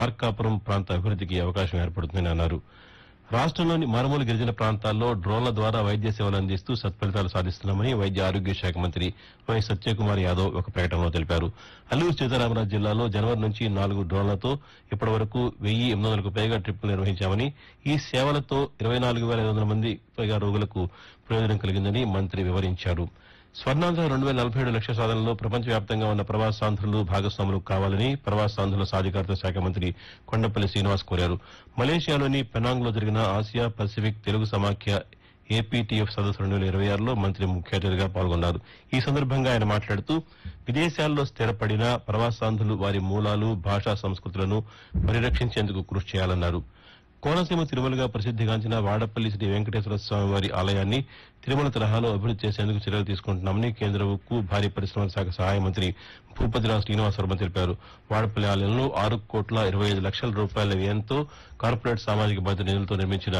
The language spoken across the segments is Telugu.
మార్కాపురం ప్రాంత అభివృద్దికి అవకాశం ఏర్పడుతుందని అన్నారు రాష్టంలోని మారుమూల గిరిజన ప్రాంతాల్లో డ్రోన్ల ద్వారా వైద్య సేవలు అందిస్తూ సత్ఫలితాలు సాధిస్తున్నామని వైద్య ఆరోగ్య శాఖ మంత్రి వై సత్యకుమార్ యాదవ్ ఒక ప్రకటనలో తెలిపారు అల్లూరు సీతారామరాజు జిల్లాలో జనవరి నుంచి నాలుగు డ్రోన్లతో ఇప్పటి వరకు వెయ్యి ఎనిమిది వందలకు పైగా ట్రిప్పులు నిర్వహించామని ఈ సేవలతో ఇరవై నాలుగు వేల ఐదు వందల మంది పైగా రోగులకు ప్రయోజనం కలిగిందని మంత్రి వివరించారు స్వర్ణాంధ్ర రెండు వేల నలభై ఏడు లక్షల సాధనలో ప్రపంచవ్యాప్తంగా ఉన్న ప్రవాసాంధ్రులు భాగస్వాములు కావాలని ప్రవాసాంధ్రుల సాధికారత శాఖ మంత్రి కొండపల్లి శ్రీనివాస్ కోరారు మలేషియాలోని పెనాంగ్ లో జరిగిన ఆసియా పసిఫిక్ తెలుగు సమాఖ్య ఏపీటీఎఫ్ సదస్సు రెండు వేల ఇరవై ఆరులో మంత్రి ముఖ్య అతిథిగా పాల్గొన్నారు ఈ సందర్భంగా ఆయన మాట్లాడుతూ విదేశాల్లో స్థిరపడిన ప్రవాసాంధ్రులు వారి మూలాలు భాషా సంస్కృతులను పరిరక్షించేందుకు కృషి చేయాలన్నారు కోనసీమ తిరుమలగా ప్రసిద్దిగాంచిన వాడపల్లి శ్రీ వెంకటేశ్వర స్వామి వారి ఆలయాన్ని తిరుమల తరహాలో అభివృద్ది చేసేందుకు చర్యలు తీసుకుంటున్నామని కేంద్ర ఉక్కు భారీ పరిశ్రమల శాఖ సహాయ మంత్రి భూపతిరావు శ్రీనివాసవర్మ తెలిపారు వాడపల్లి ఆలయంలో ఆరు కోట్ల ఇరవై ఐదు లక్షల రూపాయల వ్యయంతో కార్పొరేట్ సామాజిక బాధ్యత నిధులతో నిర్మించిన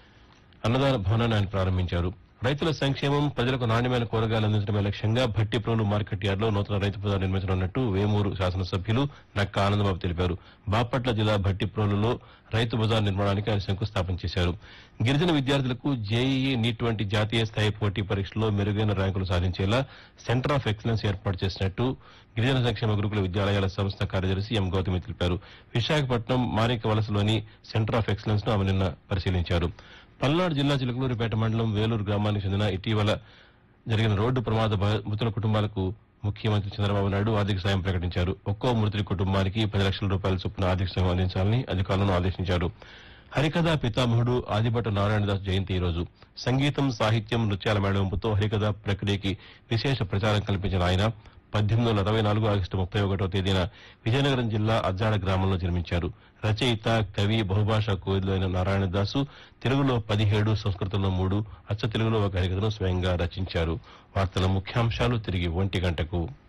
అన్నదాన భవనాన్ని ఆయన ప్రారంభించారు రైతుల సంక్షేమం ప్రజలకు నాణ్యమైన కూరగాయలు అందించడమే లక్ష్యంగా భట్టిప్రోలు మార్కెట్ యార్డులో నూతన రైతు బజార్ నిర్మించనున్నట్టు వేమూరు శాసనసభ్యులు నక్క ఆనందబాబు తెలిపారు బాపట్ల జిల్లా భట్టిప్రోలులో రైతు బజార్ నిర్మాణానికి ఆయన శంకుస్థాపన చేశారు గిరిజన విద్యార్థులకు జేఈఈ నీట్ వంటి జాతీయ స్థాయి పోటీ పరీక్షల్లో మెరుగైన ర్యాంకులు సాధించేలా సెంటర్ ఆఫ్ ఎక్సలెన్స్ ఏర్పాటు చేసినట్టు గిరిజన సంక్షేమ గురుకుల విద్యాలయాల సంస్థ కార్యదర్శి ఎం గౌతమి తెలిపారు విశాఖపట్నం మానిక వలసలోని సెంటర్ ఆఫ్ ఎక్సలెన్స్ ను ఆమె నిన్న పరిశీలించారు పల్నాడు జిల్లా చిలకలూరుపేట మండలం వేలూరు గ్రామానికి చెందిన ఇటీవల జరిగిన రోడ్డు ప్రమాద బా- మృతుల కుటుంబాలకు ముఖ్యమంత్రి చంద్రబాబు నాయుడు ఆర్థిక సాయం ప్రకటించారు ఒక్కో మృతుడి కుటుంబానికి పది లక్షల రూపాయల చొప్పున ఆర్థిక సాయం అందించాలని అధికారులను ఆదేశించారు హరికథా పితామహుడు ఆదిభట్ట నారాయణదాస్ జయంతి ఈ రోజు సంగీతం సాహిత్యం నృత్యాల మేళవింపుతో హరికథా ప్రక్రియకి విశేష ప్రచారం కల్పించిన ఆయన పద్దెనిమిది వందల అరవై నాలుగు ఆగస్టు ముప్పై ఒకటో తేదీన విజయనగరం జిల్లా అజ్జాడ గ్రామంలో జన్మించారు రచయిత కవి బహుభాషా కోవిదులు అయిన నారాయణదాసు తెలుగులో పదిహేడు సంస్కృతంలో మూడు అచ్చ తెలుగులో ఒక హరికథను స్వయంగా రచించారు వార్తల ముఖ్యాంశాలు తిరిగి ఒంటి గంటకు